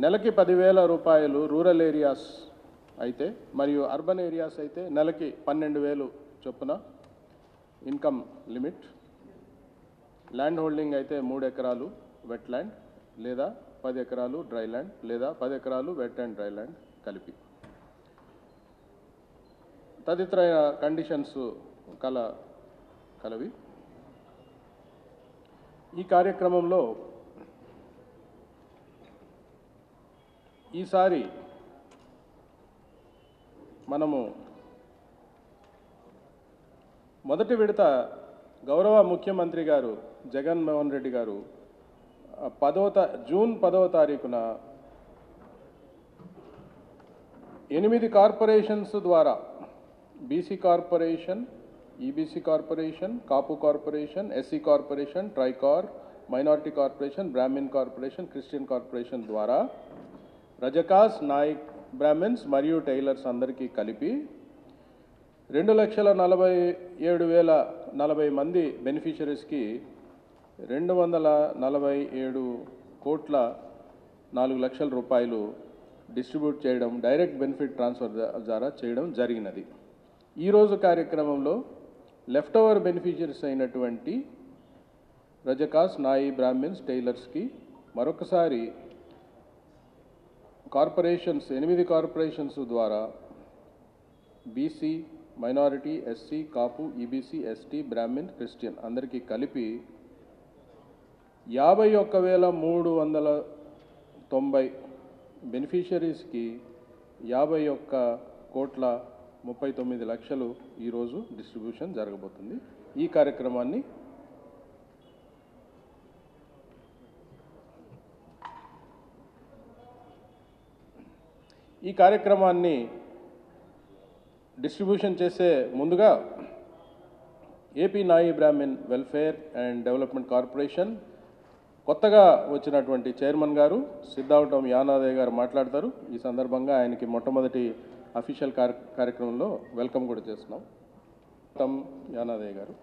నెలకి పదివేల రూపాయలు రూరల్ ఏరియాస్ అయితే మరియు అర్బన్ ఏరియాస్ అయితే నెలకి పన్నెండు వేలు చొప్పున ఇన్కమ్ లిమిట్ ల్యాండ్ హోల్డింగ్ అయితే మూడు ఎకరాలు వెట్ ల్యాండ్ లేదా పది ఎకరాలు డ్రై ల్యాండ్ లేదా పది ఎకరాలు వెట్ అండ్ డ్రై ల్యాండ్ కలిపి తదితర కండిషన్స్ కల కలవి ఈ కార్యక్రమంలో ఈసారి మనము మొదటి విడత గౌరవ ముఖ్యమంత్రి గారు జగన్మోహన్ రెడ్డి గారు ఆ, పదవ తా జూన్ పదవ తారీఖున ఎనిమిది కార్పొరేషన్స్ ద్వారా BC corporation EBC corporation Kapu corporation SC corporation Tricor minority corporation Brahmin corporation Christian corporation ద్వారా రజకాస్ నాయక్ బ్రాహ్మిన్స్ మరియు టైలర్స్ అందరికీ కలిపి రెండు లక్షల నలభై ఏడు వేల నలభై మంది బెనిఫిషరీస్కి రెండు వందల నలభై ఏడు కోట్ల నాలుగు లక్షల రూపాయలు డిస్ట్రిబ్యూట్ చేయడం డైరెక్ట్ బెనిఫిట్ ట్రాన్స్ఫర్ ద- ద్వారా చేయడం జరిగినది ఈరోజు కార్యక్రమంలో లెఫ్ట్ ఓవర్ బెనిఫిషరీస్ అయినటువంటి రజకాస్ నాయి బ్రాహ్మిన్స్ టైలర్స్కి మరొకసారి కార్పొరేషన్స్ ఎనిమిది కార్పొరేషన్స్ ద్వారా BC minority SC Kapu EBC ST Brahmin Christian అందరికీ కలిపి యాభై ఒక్క వేల మూడు వందల తొంభై బెనిఫిషరీస్కి యాభై ఒక్క కోట్ల ముప్పై తొమ్మిది లక్షలు ఈరోజు డిస్ట్రిబ్యూషన్ జరగబోతుంది ఈ కార్యక్రమాన్ని ఈ కార్యక్రమాన్ని డిస్ట్రిబ్యూషన్ చేసే ముందుగా AP Nayi Brahmin welfare and development corporation కొత్తగా వచ్చినటువంటి చైర్మన్ గారు సిద్ధావటం యానాదయ్య గారు మాట్లాడతారు ఈ సందర్భంగా ఆయనకి మొట్టమొదటి అఫీషియల్ కార్య కార్యక్రమంలో వెల్కమ్ కూడా చేస్తున్నాం తమ్ యానాదయ్య గారు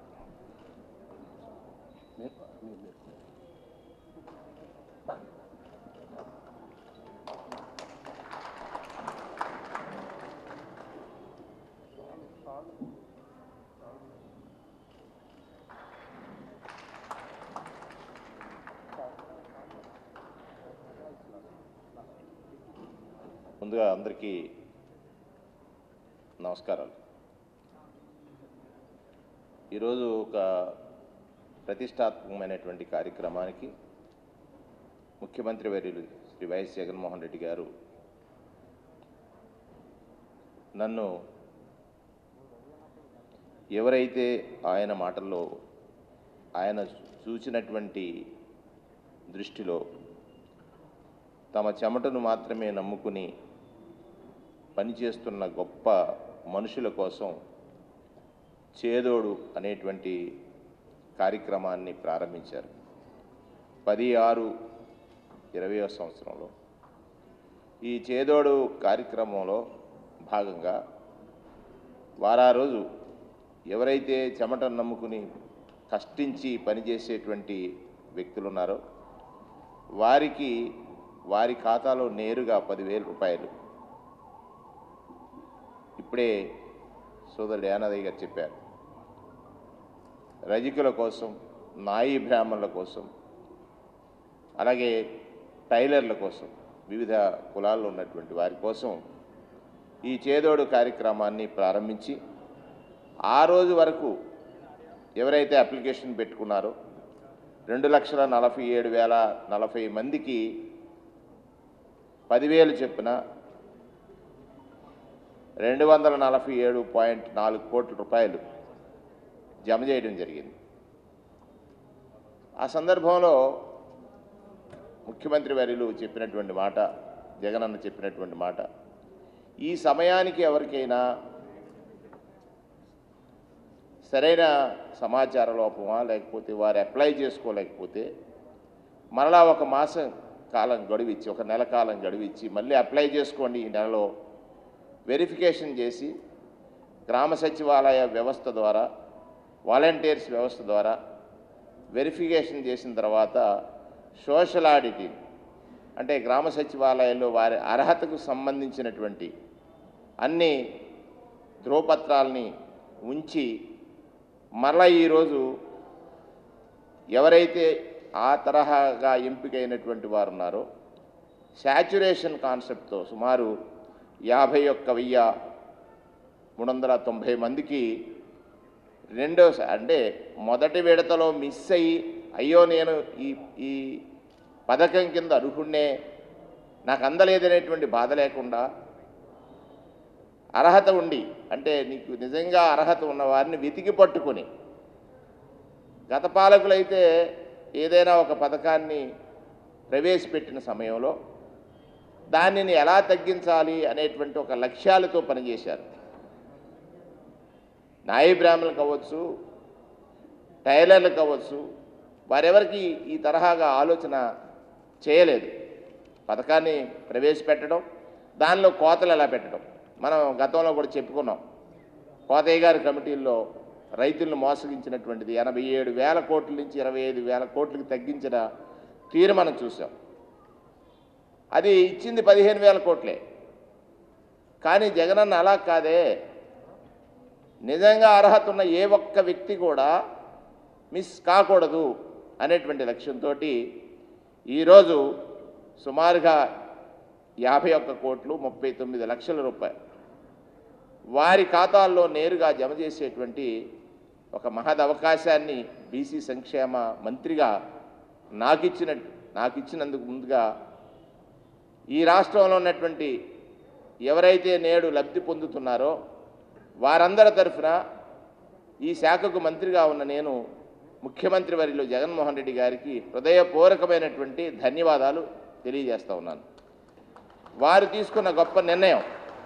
ముందుగా అందరికీ నమస్కారాలు ఈరోజు ఒక ప్రతిష్టాత్మకమైనటువంటి కార్యక్రమానికి ముఖ్యమంత్రి వర్యులు శ్రీ వైఎస్ జగన్మోహన్ రెడ్డి గారు నన్ను ఎవరైతే ఆయన మాటల్లో ఆయన చూసినటువంటి దృష్టిలో తమ చెమటను మాత్రమే నమ్ముకుని పనిచేస్తున్న గొప్ప మనుషుల కోసం చేదోడు అనేటువంటి కార్యక్రమాన్ని ప్రారంభించారు పది ఆరు ఇరవయో సంవత్సరంలో ఈ చేదోడు కార్యక్రమంలో భాగంగా వారా రోజు ఎవరైతే చెమటను నమ్ముకుని కష్టించి పనిచేసేటువంటి వ్యక్తులు ఉన్నారో వారికి వారి ఖాతాలో నేరుగా పదివేల రూపాయలు ఇప్పుడే సోదరుడు యానాదయ్య గారు చెప్పారు రజకుల కోసం నాయి బ్రాహ్మణుల కోసం అలాగే టైలర్ల కోసం వివిధ కులాల్లో ఉన్నటువంటి వారి కోసం ఈ చేదోడు కార్యక్రమాన్ని ప్రారంభించి ఆ రోజు వరకు ఎవరైతే అప్లికేషన్ పెట్టుకున్నారో రెండు లక్షల నలభై ఏడు వేల నలభై మందికి పదివేలు చొప్పున రెండు వందల నలభై ఏడు పాయింట్ నాలుగు కోట్ల రూపాయలు జమ చేయడం జరిగింది ఆ సందర్భంలో ముఖ్యమంత్రి వర్యులు చెప్పినటువంటి మాట జగనన్న చెప్పినటువంటి మాట ఈ సమయానికి ఎవరికైనా సరైన సమాచార లోపమా లేకపోతే వారు అప్లై చేసుకోలేకపోతే మరలా ఒక మాసం కాలం గడువిచ్చి ఒక నెల కాలం గడువిచ్చి మళ్ళీ అప్లై చేసుకోండి ఈ నెలలో వెరిఫికేషన్ చేసి గ్రామ సచివాలయ వ్యవస్థ ద్వారా వాలంటీర్స్ వ్యవస్థ ద్వారా వెరిఫికేషన్ చేసిన తర్వాత సోషల్ ఆడిటింగ్ అంటే గ్రామ సచివాలయాల్లో వారి అర్హతకు సంబంధించినటువంటి అన్ని ధ్రువపత్రాలని ఉంచి మరలా ఈరోజు ఎవరైతే ఆ తరహాగా ఎంపికైనటువంటి వారు ఉన్నారో శాచురేషన్ కాన్సెప్ట్తో సుమారు యాభై ఒక్క వెయ్యి మూడు వందల తొంభై మందికి రెండో అంటే మొదటి విడతలో మిస్ అయ్యి అయ్యో నేను ఈ ఈ పథకం కింద అర్హుణ్ణే నాకు అందలేదనేటువంటి బాధ లేకుండా అర్హత ఉండి అంటే నీకు నిజంగా అర్హత ఉన్న వారిని వెతికి పట్టుకొని గత పాలకులైతే ఏదైనా ఒక పథకాన్ని ప్రవేశపెట్టిన సమయంలో దానిని ఎలా తగ్గించాలి అనేటువంటి ఒక లక్ష్యాలతో పనిచేశారు నాయ బ్రాహ్మణులు కావచ్చు టైలర్లు కావచ్చు వారెవరికి ఈ తరహాగా ఆలోచన చేయలేదు పథకాన్ని ప్రవేశపెట్టడం దానిలో కోతలు ఎలా పెట్టడం మనం గతంలో కూడా చెప్పుకున్నాం కోతయ్య గారి కమిటీల్లో రైతులను మోసగించినటువంటిది ఎనభై ఏడు వేల కోట్ల నుంచి ఇరవై ఐదు వేల కోట్లకి తగ్గించిన తీరు మనం చూసాం అది ఇచ్చింది పదిహేను వేల కోట్లే కానీ జగనన్న అలా కాదే నిజంగా అర్హత ఉన్న ఏ ఒక్క వ్యక్తి కూడా మిస్ కాకూడదు అనేటువంటి లక్ష్యంతో ఈరోజు సుమారుగా యాభై ఒక్క కోట్లు ముప్పై తొమ్మిది లక్షల రూపాయలు వారి ఖాతాల్లో నేరుగా జమ చేసేటువంటి ఒక మహద్ అవకాశాన్ని బీసీ సంక్షేమ మంత్రిగా నాకు ఇచ్చిన నాకు ఇచ్చినందుకు ముందుగా ఈ రాష్ట్రంలో ఉన్నటువంటి ఎవరైతే నేడు లబ్ధి పొందుతున్నారో వారందరి తరఫున ఈ శాఖకు మంత్రిగా ఉన్న నేను ముఖ్యమంత్రి వర్యులు జగన్మోహన్ రెడ్డి గారికి హృదయపూర్వకమైనటువంటి ధన్యవాదాలు తెలియజేస్తా ఉన్నాను వారు తీసుకున్న గొప్ప నిర్ణయం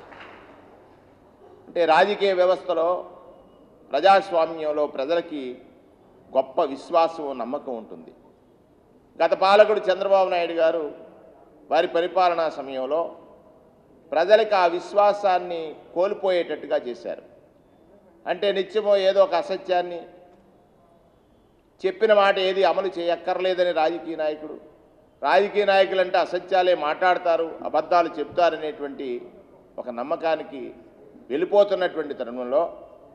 అంటే రాజకీయ వ్యవస్థలో ప్రజాస్వామ్యంలో ప్రజలకి గొప్ప విశ్వాసం నమ్మకం ఉంటుంది గత పాలకుడు చంద్రబాబు నాయుడు గారు వారి పరిపాలనా సమయంలో ప్రజలకు ఆ విశ్వాసాన్ని కోల్పోయేటట్టుగా చేశారు అంటే నిత్యమో ఏదో ఒక అసత్యాన్ని చెప్పిన మాట ఏది అమలు చేయక్కర్లేదని రాజకీయ నాయకుడు రాజకీయ నాయకులు అంటే అసత్యాలే మాట్లాడతారు అబద్ధాలు చెప్తారనేటువంటి ఒక నమ్మకానికి వెళ్ళిపోతున్నటువంటి తరుణంలో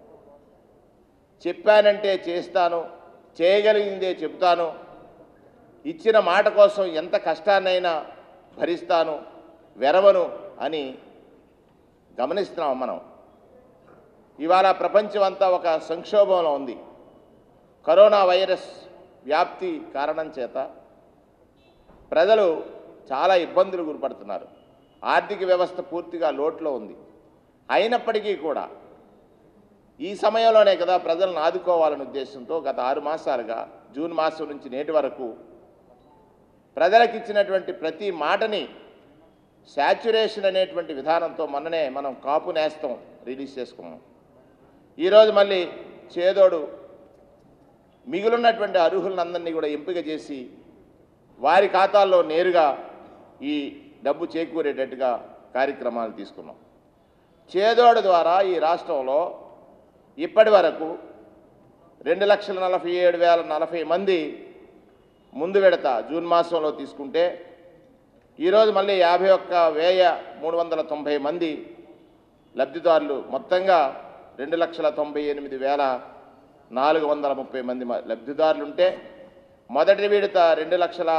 చెప్పానంటే చేస్తాను చేయగలిగిందే చెప్తాను ఇచ్చిన మాట కోసం ఎంత కష్టాన్నైనా భరిస్తాను వెరవను అని గమనిస్తున్నాం మనం ఇవాళ ప్రపంచం అంతా ఒక సంక్షోభంలో ఉంది కరోనా వైరస్ వ్యాప్తి కారణం చేత ప్రజలు చాలా ఇబ్బందులు గురిపడుతున్నారు ఆర్థిక వ్యవస్థ పూర్తిగా లోట్లో ఉంది అయినప్పటికీ కూడా ఈ సమయంలోనే కదా ప్రజలను ఆదుకోవాలనే ఉద్దేశంతో గత ఆరు మాసాలుగా జూన్ మాసం నుంచి నేటి వరకు ప్రజలకు ఇచ్చినటువంటి ప్రతి మాటని శాచ్యురేషన్ అనేటువంటి విధానంతో మొన్ననే మనం కాపు నేస్తం రిలీజ్ చేసుకున్నాం ఈరోజు మళ్ళీ చేదోడు మిగులున్నటువంటి అర్హులందరినీ కూడా ఎంపిక చేసి వారి ఖాతాల్లో నేరుగా ఈ డబ్బు చేకూరేటట్టుగా కార్యక్రమాలు తీసుకున్నాం చేదోడు ద్వారా ఈ రాష్ట్రంలో ఇప్పటి వరకు రెండు లక్షల నలభై ఏడు వేల నలభై మంది ముందు విడత జూన్ మాసంలో తీసుకుంటే ఈరోజు మళ్ళీ యాభై ఒక్క వేయ మూడు వందల తొంభై మంది లబ్ధిదారులు మొత్తంగా రెండు లక్షల తొంభై ఎనిమిది వేల నాలుగు వందల ముప్పై మంది మ- లబ్ధిదారులు ఉంటే మొదటి విడత రెండు లక్షల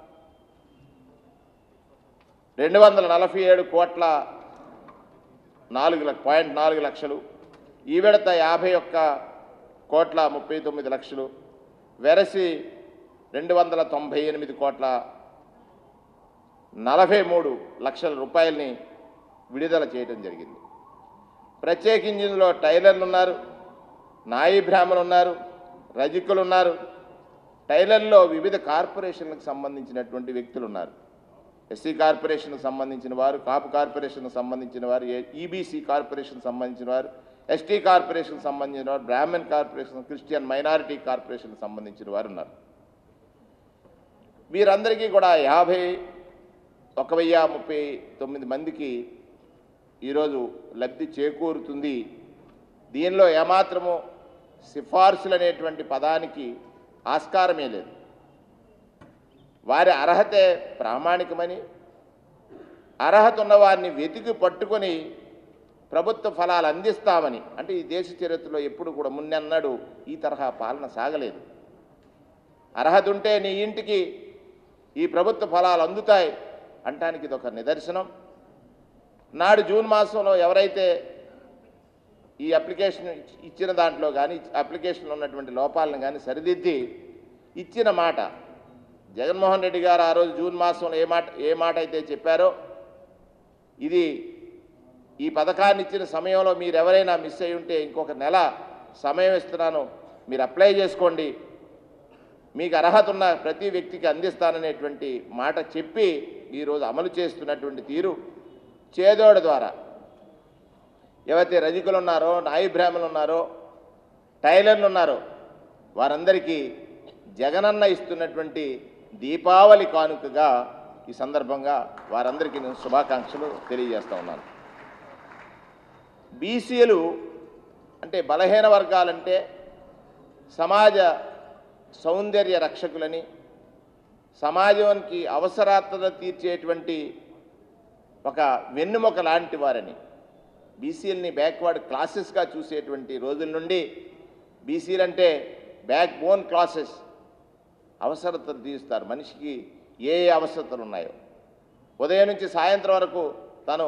రెండు వందల నలభై ఏడు కోట్ల నాలుగు లక్ష పాయింట్ నాలుగు లక్షలు ఈ విడత యాభై ఒక్క కోట్ల ముప్పై తొమ్మిది లక్షలు వెరసి రెండు వందల తొంభై ఎనిమిది కోట్ల నలభై మూడు లక్షల రూపాయలని విడుదల చేయడం జరిగింది ప్రత్యేకించి ఇందులో టైలర్లు ఉన్నారు నాయి బ్రాహ్మణులు ఉన్నారు రజకులు ఉన్నారు టైలర్లో వివిధ కార్పొరేషన్లకు సంబంధించినటువంటి వ్యక్తులు ఉన్నారు ఎస్సీ కార్పొరేషన్కి సంబంధించిన వారు కాపు కార్పొరేషన్కి సంబంధించిన వారు ఈబీసీ కార్పొరేషన్ సంబంధించిన వారు ఎస్టీ కార్పొరేషన్కి సంబంధించిన వారు బ్రాహ్మణ్ కార్పొరేషన్ క్రిస్టియన్ మైనారిటీ కార్పొరేషన్కి సంబంధించిన వారు ఉన్నారు వీరందరికీ కూడా యాభై ఒక వెయ్యి ముప్పై తొమ్మిది మందికి ఈరోజు లబ్ధి చేకూరుతుంది దీనిలో ఏమాత్రము సిఫార్సులు అనేటువంటి పదానికి ఆస్కారమే లేదు వారి అర్హతే ప్రామాణికమని అర్హత ఉన్న వారిని వెతికి పట్టుకొని ప్రభుత్వ ఫలాలు అందిస్తామని అంటే ఈ దేశ చరిత్రలో ఎప్పుడు కూడా మున్నెన్నడూ ఈ తరహా పాలన సాగలేదు అర్హత ఉంటే నీ ఇంటికి ఈ ప్రభుత్వ ఫలాలు అందుతాయి అంటానికి ఇది ఒక నిదర్శనం నాడు జూన్ మాసంలో ఎవరైతే ఈ అప్లికేషన్ ఇచ్చిన దాంట్లో కానీ అప్లికేషన్లో ఉన్నటువంటి లోపాలను కానీ సరిదిద్ది ఇచ్చిన మాట జగన్మోహన్ రెడ్డి గారు ఆ రోజు జూన్ మాసంలో ఏ మాట ఏ మాట అయితే చెప్పారో ఇది ఈ పథకాన్ని ఇచ్చిన సమయంలో మీరు ఎవరైనా మిస్ అయి ఉంటే ఇంకొక నెల సమయం ఇస్తున్నాను మీరు అప్లై చేసుకోండి మీకు అర్హత ఉన్న ప్రతి వ్యక్తికి అందిస్తాననేటువంటి మాట చెప్పి ఈరోజు అమలు చేస్తున్నటువంటి తీరు చేదోడు ద్వారా ఎవరైతే రజకులు ఉన్నారో నాయి బ్రాహ్మణులు ఉన్నారో టైలర్లు ఉన్నారో వారందరికీ జగనన్న ఇస్తున్నటువంటి దీపావళి కానుకగా ఈ సందర్భంగా వారందరికీ నేను శుభాకాంక్షలు తెలియజేస్తా ఉన్నాను బీసీలు అంటే బలహీన వర్గాలంటే సమాజ సౌందర్య రక్షకులని సమాజానికి అవసరాలను తీర్చేటువంటి ఒక వెన్నుముక లాంటి వారని బీసీలని బ్యాక్వర్డ్ క్లాసెస్గా చూసేటువంటి రోజుల నుండి బీసీలు అంటే బ్యాక్ బోన్ క్లాసెస్ అవసరతలు తీరుస్తారు మనిషికి ఏ ఏ అవసరతలు ఉన్నాయో ఉదయం నుంచి సాయంత్రం వరకు తను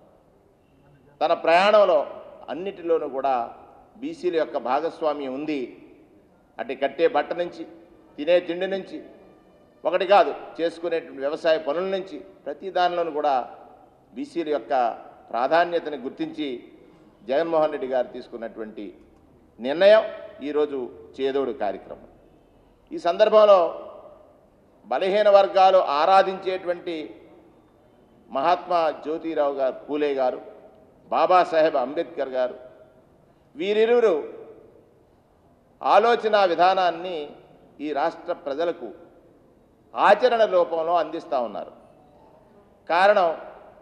తన ప్రయాణంలో అన్నిటిలోనూ కూడా బీసీల యొక్క భాగస్వామ్యం ఉంది అటు కట్టే బట్ట నుంచి తినే తిండి నుంచి ఒకటి కాదు చేసుకునేటువంటి వ్యవసాయ పనుల నుంచి ప్రతి దానిలోనూ కూడా బీసీల యొక్క ప్రాధాన్యతని గుర్తించి జగన్మోహన్ రెడ్డి గారు తీసుకున్నటువంటి నిర్ణయం ఈరోజు చేదోడు కార్యక్రమం ఈ సందర్భంలో బలహీన వర్గాలు ఆరాధించేటువంటి మహాత్మా జ్యోతిరావు గారు పూలే గారు బాబాసాహెబ్ అంబేద్కర్ గారు వీరిరువురు ఆలోచన విధానాన్ని ఈ రాష్ట్ర ప్రజలకు ఆచరణ రూపంలో అందిస్తూ ఉన్నారు కారణం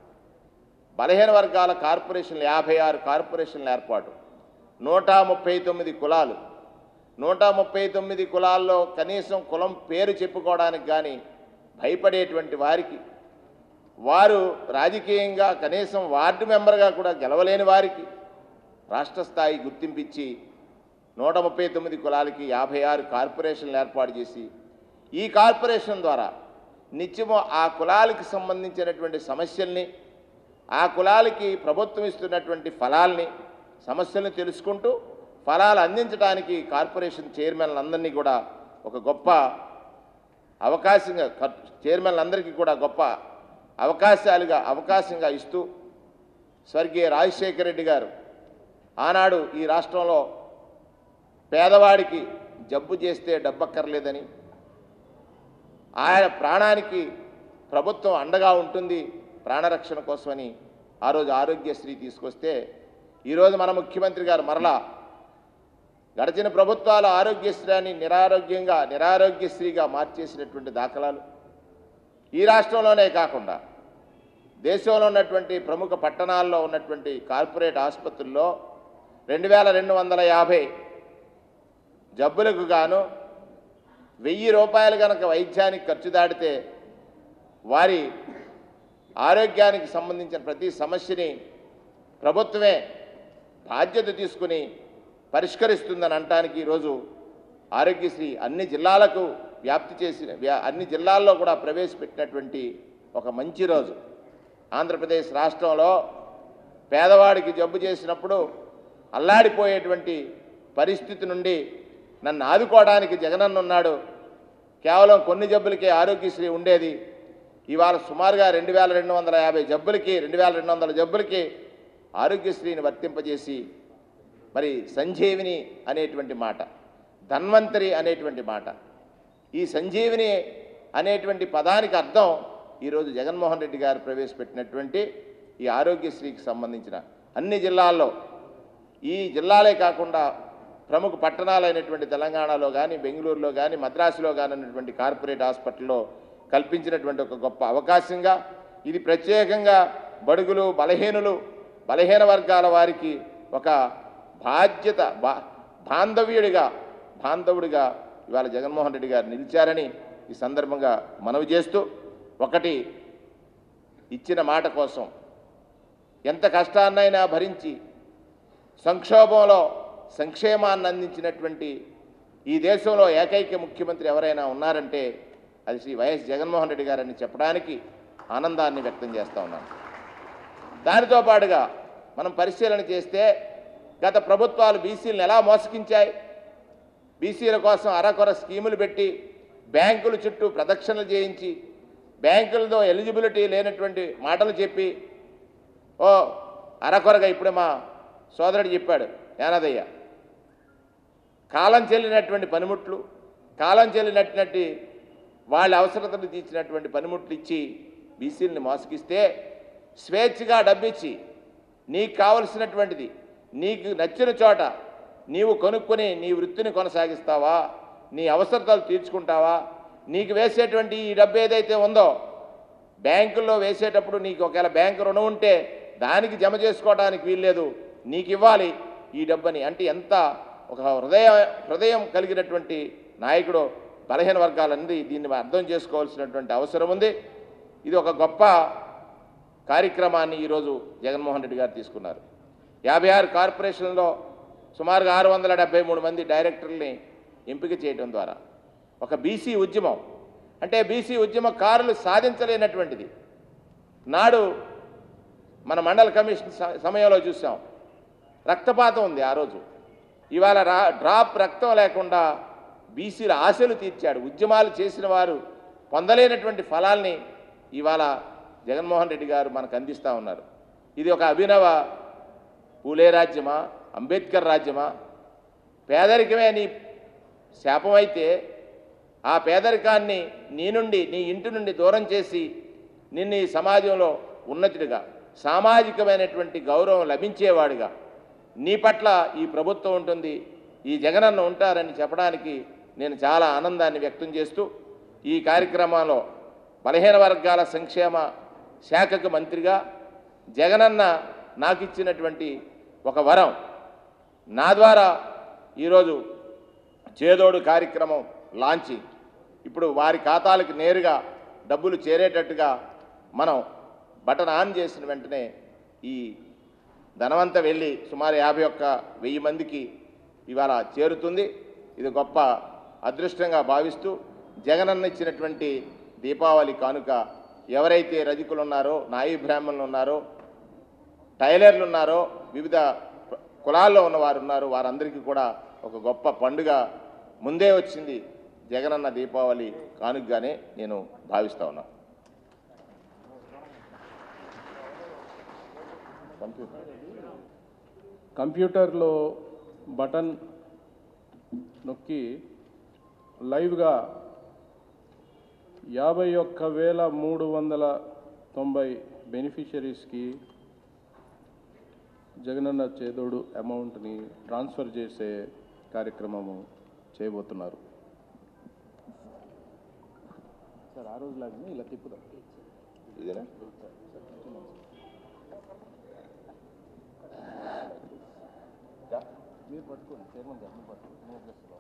బలహీన వర్గాల కార్పొరేషన్లు యాభై ఆరు కార్పొరేషన్ల ఏర్పాటు నూట ముప్పై తొమ్మిది కులాలు నూట ముప్పై తొమ్మిది కులాల్లో కనీసం కులం పేరు చెప్పుకోవడానికి కానీ భయపడేటువంటి వారికి వారు రాజకీయంగా కనీసం వార్డు మెంబర్గా కూడా గెలవలేని వారికి రాష్ట్ర స్థాయి గుర్తింపిచ్చి నూట ముప్పై తొమ్మిది కులాలకి యాభై ఆరు కార్పొరేషన్లు ఏర్పాటు చేసి ఈ కార్పొరేషన్ ద్వారా నిత్యము ఆ కులాలకి సంబంధించినటువంటి సమస్యల్ని ఆ కులాలకి ప్రభుత్వం ఇస్తున్నటువంటి ఫలాల్ని సమస్యల్ని తెలుసుకుంటూ ఫలాలు అందించడానికి కార్పొరేషన్ చైర్మన్లందరినీ కూడా ఒక గొప్ప అవకాశంగా కర్- చైర్మన్లందరికీ కూడా గొప్ప అవకాశాలుగా అవకాశంగా ఇస్తూ స్వర్గీయ రాజశేఖర రెడ్డి గారు ఆనాడు ఈ రాష్ట్రంలో పేదవాడికి జబ్బు చేస్తే డబ్బక్కర్లేదని ఆయన ప్రాణానికి ప్రభుత్వం అండగా ఉంటుంది ప్రాణరక్షణ కోసమని ఆ రోజు ఆరోగ్యశ్రీ తీసుకొస్తే ఈరోజు మన ముఖ్యమంత్రి గారు మరలా గడిచిన ప్రభుత్వాలు ఆరోగ్యశ్రీని నిరారోగ్యంగా నిరారోగ్యశ్రీగా మార్చేసినటువంటి దాఖలాలు ఈ రాష్ట్రంలోనే కాకుండా దేశంలో ఉన్నటువంటి ప్రముఖ పట్టణాల్లో ఉన్నటువంటి కార్పొరేట్ ఆసుపత్రుల్లో రెండు వేల రెండు వందల యాభై జబ్బులకు గాను వెయ్యి రూపాయలు కనుక వైద్యానికి ఖర్చు దాటితే వారి ఆరోగ్యానికి సంబంధించిన ప్రతి సమస్యని ప్రభుత్వమే బాధ్యత తీసుకుని పరిష్కరిస్తుందని అనటానికి ఈరోజు ఆరోగ్యశ్రీ అన్ని జిల్లాలకు వ్యాప్తి చేసిన వ్యా- అన్ని జిల్లాల్లో కూడా ప్రవేశపెట్టినటువంటి ఒక మంచి రోజు ఆంధ్రప్రదేశ్ రాష్ట్రంలో పేదవాడికి జబ్బు చేసినప్పుడు అల్లాడిపోయేటువంటి పరిస్థితి నుండి నన్ను ఆదుకోవడానికి జగనన్న ఉన్నాడు కేవలం కొన్ని జబ్బులకే ఆరోగ్యశ్రీ ఉండేది ఇవాళ సుమారుగా రెండు వేల రెండు వందల యాభై జబ్బులకి రెండు వేల రెండు వందల జబ్బులకి ఆరోగ్యశ్రీని వర్తింపజేసి మరి సంజీవిని అనేటువంటి మాట ధన్వంతరి అనేటువంటి మాట ఈ సంజీవిని అనేటువంటి పదానికి అర్థం ఈరోజు జగన్మోహన్ రెడ్డి గారు ప్రవేశపెట్టినటువంటి ఈ ఆరోగ్యశ్రీకి సంబంధించిన అన్ని జిల్లాల్లో ఈ జిల్లాలే కాకుండా ప్రముఖ పట్టణాలైనటువంటి తెలంగాణలో కానీ బెంగళూరులో కానీ మద్రాసులో కానీ ఉన్నటువంటి కార్పొరేట్ హాస్పిటల్లో కల్పించినటువంటి ఒక గొప్ప అవకాశంగా ఇది ప్రత్యేకంగా బడుగులు బలహీనులు బలహీన వర్గాల వారికి ఒక బాధ్యత బా బాంధవ్యుడిగా బాంధవుడిగా ఇవాళ జగన్మోహన్ రెడ్డి గారు నిలిచారని ఈ సందర్భంగా మనవి చేస్తూ ఒకటి ఇచ్చిన మాట కోసం ఎంత కష్టాన్నైనా భరించి సంక్షోభంలో సంక్షేమాన్ని అందించినటువంటి ఈ దేశంలో ఏకైక ముఖ్యమంత్రి ఎవరైనా ఉన్నారంటే అది శ్రీ వైఎస్ జగన్మోహన్ రెడ్డి గారని చెప్పడానికి ఆనందాన్ని వ్యక్తం చేస్తూ ఉన్నాను దానితో పాటుగా మనం పరిశీలన చేస్తే గత ప్రభుత్వాలు బీసీలను ఎలా మోసగించాయి బీసీల కోసం అరకొర స్కీములు పెట్టి బ్యాంకుల చుట్టూ ప్రదక్షిణలు చేయించి బ్యాంకులతో ఎలిజిబిలిటీ లేనటువంటి మాటలు చెప్పి ఓ అరకొరగా ఇప్పుడే మా సోదరుడు చెప్పాడు యానదయ్య కాలం చెల్లినటువంటి పనిముట్లు కాలం చెల్లినటువంటి వాళ్ళ అవసరతను తీర్చినటువంటి పనిముట్లు ఇచ్చి బీసీలని మోసగిస్తే స్వేచ్ఛగా డబ్బిచ్చి నీకు కావలసినటువంటిది నీకు నచ్చిన చోట నీవు కొనుక్కొని నీ వృత్తిని కొనసాగిస్తావా నీ అవసరతలు తీర్చుకుంటావా నీకు వేసేటువంటి ఈ డబ్బు ఏదైతే ఉందో బ్యాంకుల్లో వేసేటప్పుడు నీకు ఒకవేళ బ్యాంకు రుణం ఉంటే దానికి జమ చేసుకోవడానికి వీల్లేదు నీకు ఇవ్వాలి ఈ డబ్బని అంటే ఎంత ఒక హృదయ హృదయం కలిగినటువంటి నాయకుడు బలహీన వర్గాలన్నీ దీన్ని అర్థం చేసుకోవాల్సినటువంటి అవసరం ఉంది ఇది ఒక గొప్ప కార్యక్రమాన్ని ఈరోజు జగన్మోహన్ రెడ్డి గారు తీసుకున్నారు యాభై ఆరు కార్పొరేషన్లో సుమారుగా ఆరు వందల డెబ్బై మూడు మంది డైరెక్టర్లని ఎంపిక చేయడం ద్వారా ఒక బీసీ ఉద్యమం అంటే బీసీ ఉద్యమకారులు సాధించలేనటువంటిది నాడు మన మండల కమిషన్ స- సమయంలో చూసాం రక్తపాతం ఉంది ఆ రోజు ఇవాళ రా డ్రాప్ రక్తం లేకుండా బీసీల ఆశలు తీర్చాడు ఉద్యమాలు చేసిన వారు పొందలేనటువంటి ఫలాల్ని ఇవాళ జగన్మోహన్ రెడ్డి గారు మనకు అందిస్తూ ఉన్నారు ఇది ఒక అభినవ పూలే రాజ్యమా అంబేద్కర్ రాజ్యమా పేదరికమే నీ శాపమైతే ఆ పేదరికాన్ని నీ నుండి నీ ఇంటి నుండి దూరం చేసి నిన్ను ఈ సమాజంలో ఉన్నతుడిగా సామాజికమైనటువంటి గౌరవం లభించేవాడిగా నీ పట్ల ఈ ప్రభుత్వం ఉంటుంది ఈ జగనన్న ఉంటారని చెప్పడానికి నేను చాలా ఆనందాన్ని వ్యక్తం చేస్తూ ఈ కార్యక్రమంలో బలహీన వర్గాల సంక్షేమ శాఖకు మంత్రిగా జగనన్న నాకు ఇచ్చినటువంటి ఒక వరం నా ద్వారా ఈరోజు చేదోడు కార్యక్రమం లాంచింగ్ ఇప్పుడు వారి ఖాతాలకు నేరుగా డబ్బులు చేరేటట్టుగా మనం బటన్ ఆన్ చేసిన వెంటనే ఈ ధనవంత వెళ్ళి సుమారు యాభై ఒక్క వెయ్యి మందికి ఇవాళ చేరుతుంది ఇది గొప్ప అదృష్టంగా భావిస్తూ జగనన్న ఇచ్చినటువంటి దీపావళి కానుక ఎవరైతే రజకులు ఉన్నారో నాయి బ్రాహ్మణులు ఉన్నారో టైలర్లు ఉన్నారో వివిధ ప్ర- కులాల్లో ఉన్నవారు ఉన్నారు వారందరికీ కూడా ఒక గొప్ప పండుగ ముందే వచ్చింది జగనన్న దీపావళి కానుకగానే నేను భావిస్తా ఉన్నాను కంప్యూటర్లో బటన్ నొక్కి లైవ్గా యాభై ఒక్క వేల మూడు వందల తొంభై బెనిఫిషరీస్కి జగనన్న చేదోడు అమౌంట్ని ట్రాన్స్ఫర్ చేసే కార్యక్రమము చేయబోతున్నారు సార్ ఆ రోజు లాగానే ఇలా తిప్పుదాం ఇదేనా మీరు పట్టుకోండి చైర్మన్ గారు మీరు పట్టుకోండి నో ప్లస్లో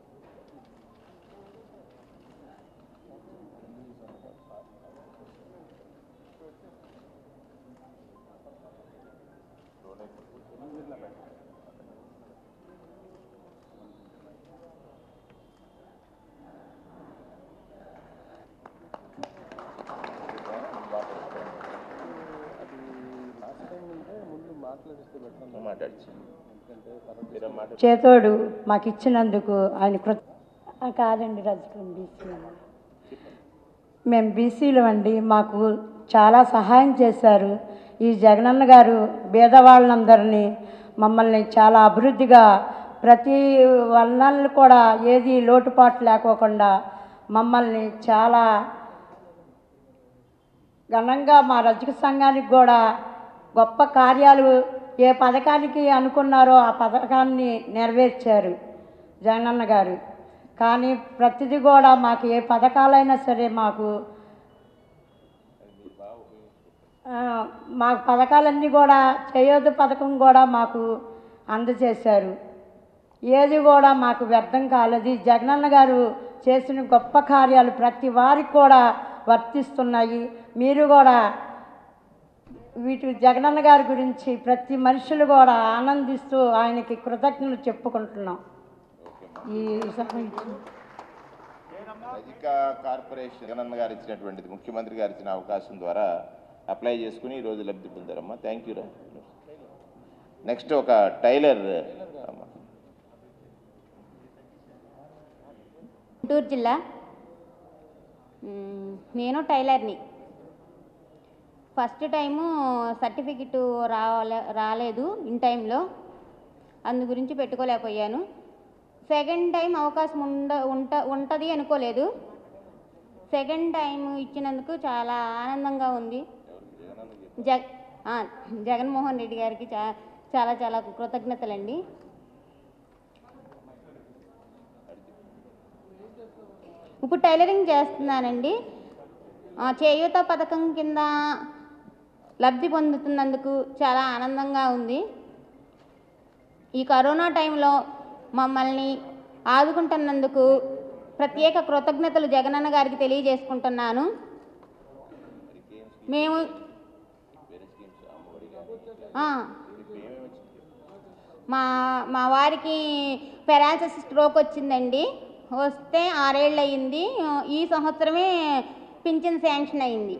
లాస్ట్ టైం ఉంటే ముందు మాట్లాడిస్తే పెట్టండి మాట్లాడచ్చు ఎందుకంటే తర్వాత మీరే మాట్లాడు చేతోడు మాకు ఇచ్చినందుకు ఆయన కృత ఆ, కాదండి రజకం బీసీ మేము బీసీలు అండి మాకు చాలా సహాయం చేశారు ఈ జగనన్న గారు పేదవాళ్ళందరినీ మమ్మల్ని చాలా అభివృద్ధిగా ప్రతి వర్ణాలను కూడా ఏది లోటుపాటు లేకోకుండా మమ్మల్ని చాలా ఘనంగా మా రజక సంఘానికి కూడా గొప్ప కార్యాలు ఏ పథకానికి అనుకున్నారో ఆ పథకాన్ని నెరవేర్చారు జగనన్న గారు కానీ ప్రతిదీ కూడా మాకు ఏ పథకాలైనా సరే మాకు ఆ, మా పథకాలన్నీ కూడా చేయొద్దు పథకం కూడా మాకు అందజేశారు ఏది కూడా మాకు వ్యర్థం కాలేదు ఈ జగనన్న గారు చేసిన గొప్ప కార్యాలు ప్రతి వారికి కూడా వర్తిస్తున్నాయి మీరు కూడా వీటి జగనన్న గారి గురించి ప్రతి మనుషులు కూడా ఆనందిస్తూ ఆయనకి కృతజ్ఞతలు చెప్పుకుంటున్నాం ఈ సమయం ఇచ్చిన- అధిక కార్పొరేషన్ జగనన్న గారు ఇచ్చినటువంటిది ముఖ్యమంత్రి గారు ఇచ్చిన అవకాశం ద్వారా అప్లై చేసుకుని ఈరోజు లబ్ధి పొందారమ్మా థ్యాంక్ యూ రా నెక్స్ట్ ఒక టైలర్ అమ్మా గుంటూరు జిల్లా మ్మ్, నేను టైలర్ని ఫస్ట్ టైము సర్టిఫికెట్ రాలే రాలేదు ఇన్ టైంలో అందు గురించి పెట్టుకోలేకపోయాను సెకండ్ టైం అవకాశం ఉండ ఉంట ఉంటుంది అనుకోలేదు సెకండ్ టైం ఇచ్చినందుకు చాలా ఆనందంగా ఉంది జగ ఆ, జగన్మోహన్ రెడ్డి గారికి చా చాలా చాలా కృతజ్ఞతలండి ఇప్పుడు టైలరింగ్ చేస్తున్నానండి ఆ, చేయూత పథకం కింద లబ్ధి పొందుతున్నందుకు చాలా ఆనందంగా ఉంది ఈ కరోనా టైంలో మమ్మల్ని ఆదుకుంటున్నందుకు ప్రత్యేక కృతజ్ఞతలు జగనన్న గారికి తెలియజేసుకుంటున్నాను మేము ఆ, మా మా వారికి పెరాలసిస్ స్ట్రోక్ వచ్చిందండి వస్తే ఆరేళ్ళు అయ్యింది ఈ సంవత్సరమే పింఛన్ శాంక్షన్ అయింది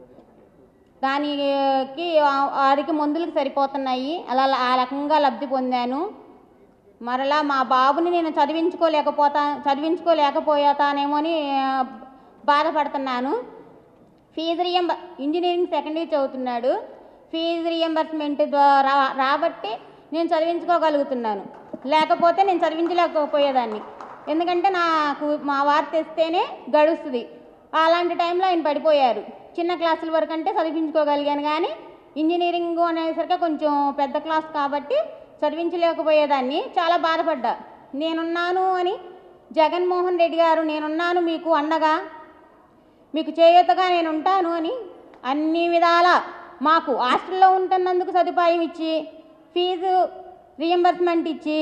దానికి ఆ- వారికి మందులకు సరిపోతున్నాయి అలా ఆ రకంగా లబ్ధి పొందాను మరలా మా బాబుని నేను చదివించుకోలేకపోతా చదివించుకోలేకపోతానేమో అని ఆ, బాధపడుతున్నాను ఫీజు రియంబ ఇంజనీరింగ్ సెకండ్ ఇయర్ చదువుతున్నాడు ఫీజు రియంబర్స్మెంట్ ద్వారా రాబట్టి నేను చదివించుకోగలుగుతున్నాను లేకపోతే నేను చదివించలేకపోయేదాన్ని ఎందుకంటే నాకు మా వారు తెస్తేనే గడుస్తుంది అలాంటి టైంలో ఆయన పడిపోయారు చిన్న క్లాసుల వరకు అంటే చదివించుకోగలిగాను కానీ ఇంజనీరింగ్ అనేసరికి కొంచెం పెద్ద క్లాస్ కాబట్టి చదివించలేకపోయేదాన్ని చాలా బాధపడ్డా నేనున్నాను అని జగన్మోహన్ రెడ్డి గారు నేనున్నాను మీకు అండగా మీకు చేయూతగా నేను ఉంటాను అని అన్ని విధాల మాకు హాస్టల్లో ఉంటున్నందుకు సదుపాయం ఇచ్చి ఫీజు రియంబర్స్మెంట్ ఇచ్చి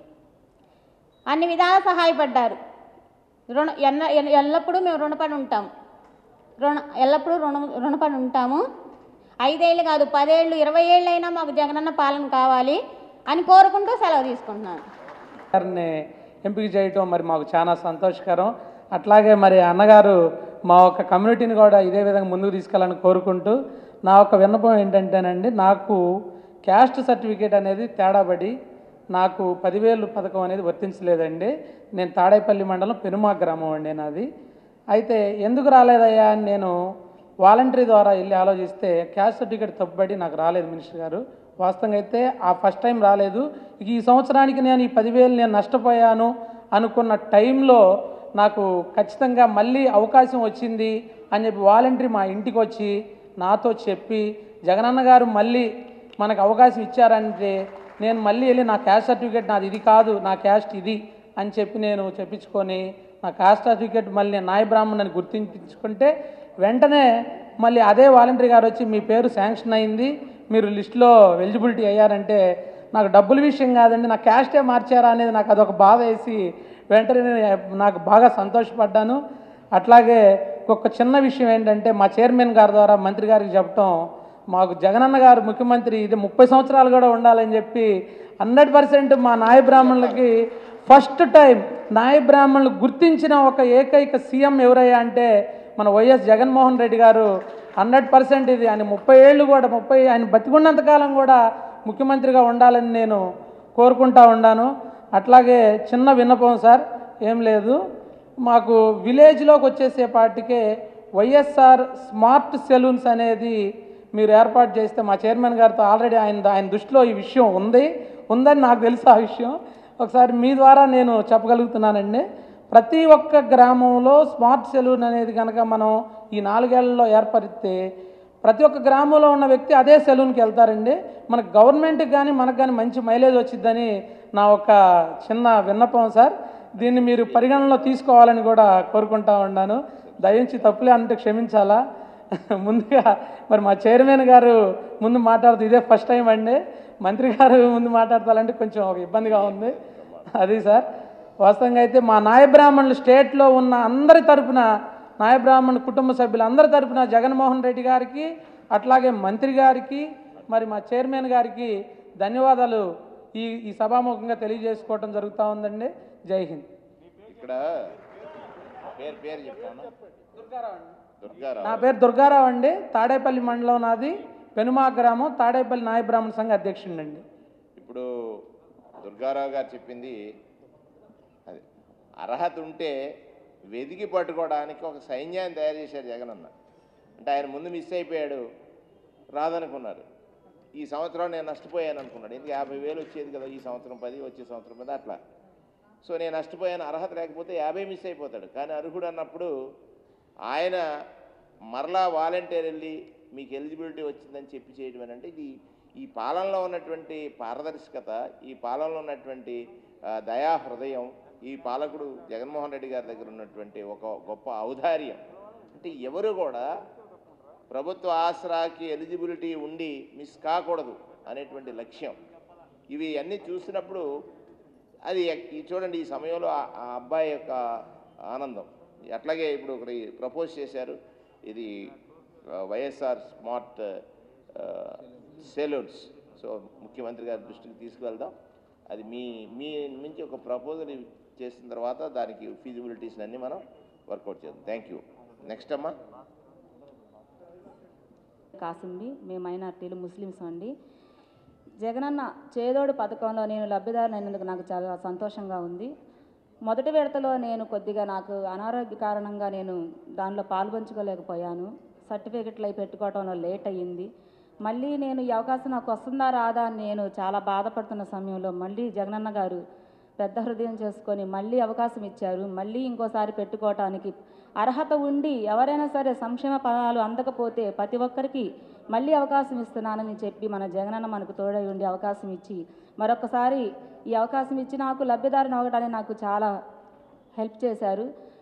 అన్ని విధాల సహాయపడ్డారు రుణ ఎన్న ఎల్ల- ఎల్లప్పుడూ మేము రుణపడి ఉంటాం రుణ ఎల్లప్పుడూ రుణ రుణపడి ఉంటాము ఐదేళ్ళు కాదు పదేళ్ళు ఇరవై ఏళ్ళు అయినా మాకు జగనన్న పాలన కావాలి అని కోరుకుంటూ సెలవు తీసుకుంటున్నాను గారిని ఎంపిక చేయటం మరి మాకు చాలా సంతోషకరం అట్లాగే మరి అన్నగారు మా యొక్క కమ్యూనిటీని కూడా ఇదే విధంగా ముందుకు తీసుకెళ్ళాలని కోరుకుంటూ నా యొక్క విన్నపం ఏంటంటేనండి నాకు క్యాస్ట్ సర్టిఫికేట్ అనేది తేడాబడి నాకు పదివేలు పథకం అనేది వర్తించలేదండి నేను తాడేపల్లి మండలం పెనుమా గ్రామం అండి నాది అయితే ఎందుకు రాలేదయ్యా అని నేను వాలంటరీ ద్వారా వెళ్ళి ఆలోచిస్తే క్యాస్ట్ సర్టిఫికేట్ తప్పుబడి నాకు రాలేదు మినిస్టర్ గారు వాస్తవంగా అయితే ఆ ఫస్ట్ టైం రాలేదు ఇక ఈ సంవత్సరానికి నేను ఈ పదివేలు నేను నష్టపోయాను అనుకున్న టైంలో నాకు ఖచ్చితంగా మళ్ళీ అవకాశం వచ్చింది అని చెప్పి వాలంటరీ మా ఇంటికి వచ్చి నాతో చెప్పి జగనన్న గారు మళ్ళీ మనకు అవకాశం ఇచ్చారంటే నేను మళ్ళీ వెళ్ళి నా క్యాస్ట్ సర్టిఫికేట్ నాది ఇది కాదు నా క్యాస్ట్ ఇది అని చెప్పి నేను చెప్పించుకొని నా కాస్ట్ సర్టిఫికేట్ మళ్ళీ నేను నాయ బ్రాహ్మణ్ గుర్తించుకుంటే వెంటనే మళ్ళీ అదే వాలంటరీ గారు వచ్చి మీ పేరు శాంక్షన్ అయింది మీరు లిస్టులో ఎలిజిబిలిటీ అయ్యారంటే నాకు డబ్బుల విషయం కాదండి నా క్యాస్టే మార్చారా అనేది నాకు అదొక బాధ వేసి వెంటనే నేను నాకు బాగా సంతోషపడ్డాను అట్లాగే ఒక చిన్న విషయం ఏంటంటే మా చైర్మన్ గారి ద్వారా మంత్రి గారికి చెప్పటం మాకు జగనన్న గారు ముఖ్యమంత్రి ఇది ముప్పై సంవత్సరాలు కూడా ఉండాలని చెప్పి హండ్రెడ్ పర్సెంట్ మా నాయ బ్రాహ్మణులకి ఫస్ట్ టైం నాయ బ్రాహ్మణులు గుర్తించిన ఒక ఏకైక సీఎం ఎవరయ్యా అంటే మన వైఎస్ జగన్మోహన్ రెడ్డి గారు హండ్రెడ్ పర్సెంట్ ఇది ఆయన ముప్పై ఏళ్ళు కూడా ముప్పై ఆయన బతికున్నంతకాలం కూడా ముఖ్యమంత్రిగా ఉండాలని నేను కోరుకుంటా ఉన్నాను అట్లాగే చిన్న విన్నపం సార్ ఏం లేదు మాకు విలేజ్లోకి వచ్చేసేపాటికే వైఎస్ఆర్ స్మార్ట్ సెలూన్స్ అనేది మీరు ఏర్పాటు చేస్తే మా చైర్మన్ గారితో ఆల్రెడీ ఆయన ఆయన దృష్టిలో ఈ విషయం ఉంది ఉందని నాకు తెలుసు ఆ విషయం ఒకసారి మీ ద్వారా నేను చెప్పగలుగుతున్నానండి ప్రతి ఒక్క గ్రామంలో స్మార్ట్ సెలూన్ అనేది కనుక మనం ఈ నాలుగేళ్లలో ఏర్పరిస్తే ప్రతి ఒక్క గ్రామంలో ఉన్న వ్యక్తి అదే సెలూన్కి వెళ్తారండి మనకు గవర్నమెంట్కి కానీ మనకు కానీ మంచి మైలేజ్ వచ్చిద్దని నా ఒక చిన్న విన్నపం సార్ దీన్ని మీరు పరిగణనలో తీసుకోవాలని కూడా కోరుకుంటా ఉన్నాను దయించి తప్పులే అంటే క్షమించాలా ముందుగా మరి మా చైర్మన్ గారు ముందు మాట్లాడుతూ ఇదే ఫస్ట్ టైం అండి మంత్రి గారు ముందు మాట్లాడతారంటే కొంచెం ఒక ఇబ్బందిగా ఉంది అది సార్ వాస్తవంగా అయితే మా నాయ బ్రాహ్మణులు స్టేట్లో ఉన్న అందరి తరపున నాయ బ్రాహ్మణుల కుటుంబ సభ్యులందరి తరపున జగన్మోహన్ రెడ్డి గారికి అట్లాగే మంత్రి గారికి మరి మా చైర్మన్ గారికి ధన్యవాదాలు ఈ ఈ సభాముఖంగా తెలియజేసుకోవడం జరుగుతూ ఉందండి జై హింద్ ఇక్కడ పేరు పేరు చెప్తాను దుర్గారావు నా పేరు దుర్గారావు అండి తాడేపల్లి మండలం నాది పెనుమా గ్రామం తాడేపల్లి నాయ బ్రాహ్మణ సంఘ అధ్యక్షుడండి ఇప్పుడు దుర్గారావు గారు చెప్పింది అది అర్హత ఉంటే వెదికి పట్టుకోవడానికి ఒక సైన్యాన్ని తయారు చేశారు జగనన్న అంటే ఆయన ముందు మిస్ అయిపోయాడు రాదనుకున్నారు ఈ సంవత్సరం నేను నష్టపోయాను అనుకున్నాడు ఎందుకు యాభై వేలు వచ్చేది కదా ఈ సంవత్సరం పది వచ్చే సంవత్సరం మీద అట్లా సో నేను నష్టపోయాను అర్హత లేకపోతే యాభై మిస్ అయిపోతాడు కానీ అర్హుడు అన్నప్పుడు ఆయన మరలా వాలంటీర్ వెళ్ళి మీకు ఎలిజిబిలిటీ వచ్చిందని చెప్పి చేయడం అంటే ఇది ఈ పాలనలో ఉన్నటువంటి పారదర్శకత ఈ పాలనలో ఉన్నటువంటి ఆ, దయా హృదయం ఈ పాలకుడు జగన్మోహన్ రెడ్డి గారి దగ్గర ఉన్నటువంటి ఒక గొప్ప ఔదార్యం అంటే ఎవరు కూడా ప్రభుత్వ ఆసరాకి ఎలిజిబిలిటీ ఉండి మిస్ కాకూడదు అనేటువంటి లక్ష్యం ఇవి అన్నీ చూసినప్పుడు అది ఎక్- ఈ చూడండి ఈ సమయంలో ఆ ఆ అబ్బాయి యొక్క ఆనందం అట్లాగే ఇప్పుడు ఒకటి ప్రపోజ్ చేశారు ఇది ఆ, వైఎస్ఆర్ స్మార్ట్ సెలూన్స్ సో ముఖ్యమంత్రి గారి దృష్టికి తీసుకువెళ్దాం అది మీ మీ నుంచి ఒక ప్రపోజల్ చేసిన తర్వాత దానికి ఫీజిబిలిటీస్ అన్నీ మనం వర్కౌట్ చేద్దాం థ్యాంక్ యూ నెక్స్ట్ అమ్మా కాసింది మేము మైనార్టీలు ముస్లిమ్స్ అండి జగనన్న చేదోడు పథకంలో నేను లబ్ధిదారుని అయినందుకు నాకు చాలా సంతోషంగా ఉంది మొదటి విడతలో నేను కొద్దిగా నాకు అనారోగ్య కారణంగా నేను దానిలో పాల్పంచుకోలేకపోయాను సర్టిఫికెట్లు అవి పెట్టుకోవడంలో లేట్ అయ్యింది మళ్ళీ నేను ఈ అవకాశం నాకు వస్తుందా రాదా అని నేను చాలా బాధపడుతున్న సమయంలో మళ్ళీ జగనన్న గారు పెద్ద హృదయం చేసుకొని మళ్ళీ అవకాశం ఇచ్చారు మళ్ళీ ఇంకోసారి పెట్టుకోవటానికి అర్హత ఉండి ఎవరైనా సరే సంక్షేమ పదాలు అందకపోతే ప్రతి ఒక్కరికి మళ్ళీ అవకాశం ఇస్తున్నానని చెప్పి మన జగనన్న మనకు తోడై ఉండి అవకాశం ఇచ్చి మరొకసారి ఈ అవకాశం ఇచ్చి నాకు లబ్ధిదారుని అవ్వడానికి నాకు చాలా హెల్ప్ చేశారు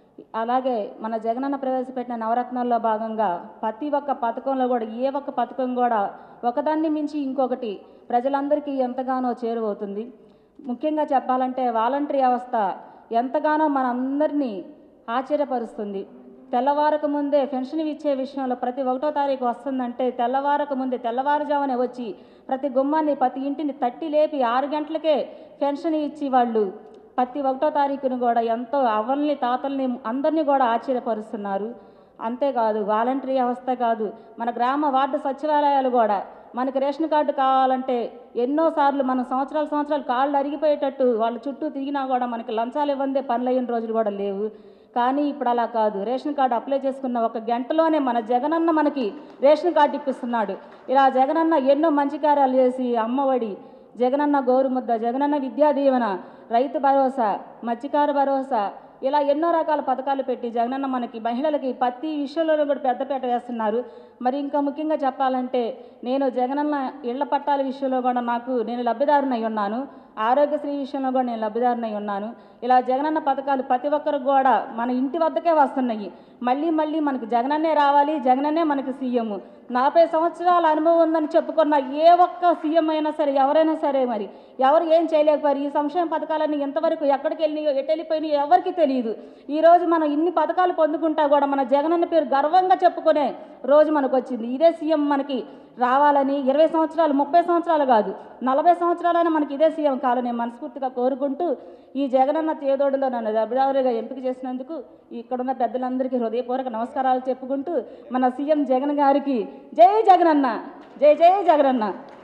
అలాగే మన జగనన్న ప్రవేశపెట్టిన నవరత్నాల్లో భాగంగా ప్రతి ఒక్క పథకంలో కూడా ఏ ఒక్క పథకం కూడా ఒకదాన్ని మించి ఇంకొకటి ప్రజలందరికీ ఎంతగానో చేరువవుతుంది ముఖ్యంగా చెప్పాలంటే వాలంటరీ వ్యవస్థ ఎంతగానో మనందరినీ ఆశ్చర్యపరుస్తుంది తెల్లవారక ముందే పెన్షన్ ఇచ్చే విషయంలో ప్రతి ఒకటో తారీఖు వస్తుందంటే తెల్లవారక ముందే తెల్లవారుజామునే వచ్చి ప్రతి గుమ్మాన్ని ప్రతి ఇంటిని తట్టి లేపి ఆరు గంటలకే పెన్షన్ ఇచ్చి వాళ్ళు ప్రతి ఒకటో తారీఖును కూడా ఎంతో అవ్వల్ని తాతల్ని అందరినీ కూడా ఆశ్చర్యపరుస్తున్నారు అంతేకాదు వాలంటరీ వ్యవస్థ కాదు మన గ్రామ వార్డు సచివాలయాలు కూడా మనకి రేషన్ కార్డు కావాలంటే ఎన్నోసార్లు మనం సంవత్సరాలు సంవత్సరాలు కాళ్ళు అరిగిపోయేటట్టు వాళ్ళ చుట్టూ తిరిగినా కూడా మనకి లంచాలు ఇవ్వందే పనులు అయిన రోజులు కూడా లేవు కానీ ఇప్పుడు అలా కాదు రేషన్ కార్డు అప్లై చేసుకున్న ఒక గంటలోనే మన జగనన్న మనకి రేషన్ కార్డు ఇప్పిస్తున్నాడు ఇలా జగనన్న ఎన్నో మంచి కార్యాలు చేసి అమ్మఒడి జగనన్న గోరుముద్ద జగనన్న విద్యా దీవెన రైతు భరోసా మత్స్యకార భరోసా ఇలా ఎన్నో రకాల పథకాలు పెట్టి జగనన్న మనకి మహిళలకి ప్రతి విషయంలో కూడా పెద్దపీట వేస్తున్నారు మరి ఇంకా ముఖ్యంగా చెప్పాలంటే నేను జగనన్న ఇళ్ల పట్టాల విషయంలో కూడా నాకు నేను లబ్ధిదారునై ఉన్నాను ఆరోగ్యశ్రీ విషయంలో కూడా నేను లబ్ధిదారునై ఉన్నాను ఇలా జగనన్న పథకాలు ప్రతి ఒక్కరికి కూడా మన ఇంటి వద్దకే వస్తున్నాయి మళ్ళీ మళ్ళీ మనకు జగనన్నే రావాలి జగనన్నే మనకి సీఎం నలభై సంవత్సరాల అనుభవం ఉందని చెప్పుకున్న ఏ ఒక్క సీఎం అయినా సరే ఎవరైనా సరే మరి ఎవరు ఏం చేయలేకపోయారు ఈ సంక్షేమ పథకాలన్నీ ఎంతవరకు ఎక్కడికి వెళ్ళినాయో ఎటు వెళ్ళిపోయినాయో ఎవరికి తెలియదు ఈ రోజు మనం ఇన్ని పథకాలు పొందుకుంటా కూడా మన జగనన్న పేరు గర్వంగా చెప్పుకునే రోజు మనకు వచ్చింది ఇదే సీఎం మనకి రావాలని ఇరవై సంవత్సరాలు ముప్పై సంవత్సరాలు కాదు నలభై సంవత్సరాలైనా మనకి ఇదే సీఎం కావాలని నేను మనస్ఫూర్తిగా కోరుకుంటూ ఈ జగనన్న చేదోడులో నన్ను దెబ్బదారుగా ఎంపిక చేసినందుకు ఇక్కడున్న పెద్దలందరికీ హృదయపూర్వక నమస్కారాలు చెప్పుకుంటూ మన సీఎం జగన్ గారికి జై జగనన్న జై జై జగనన్న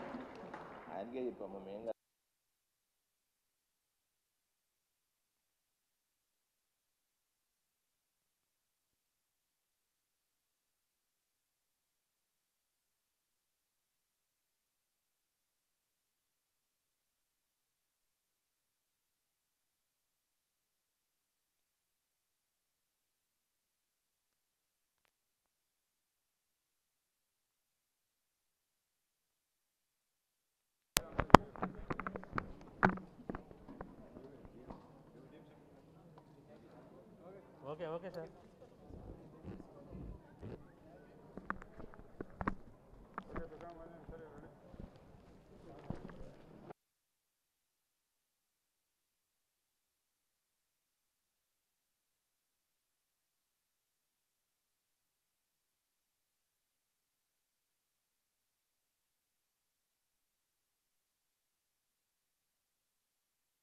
ఆయనకే చెప్పమ్మా మేము కాదు. Okay okay sir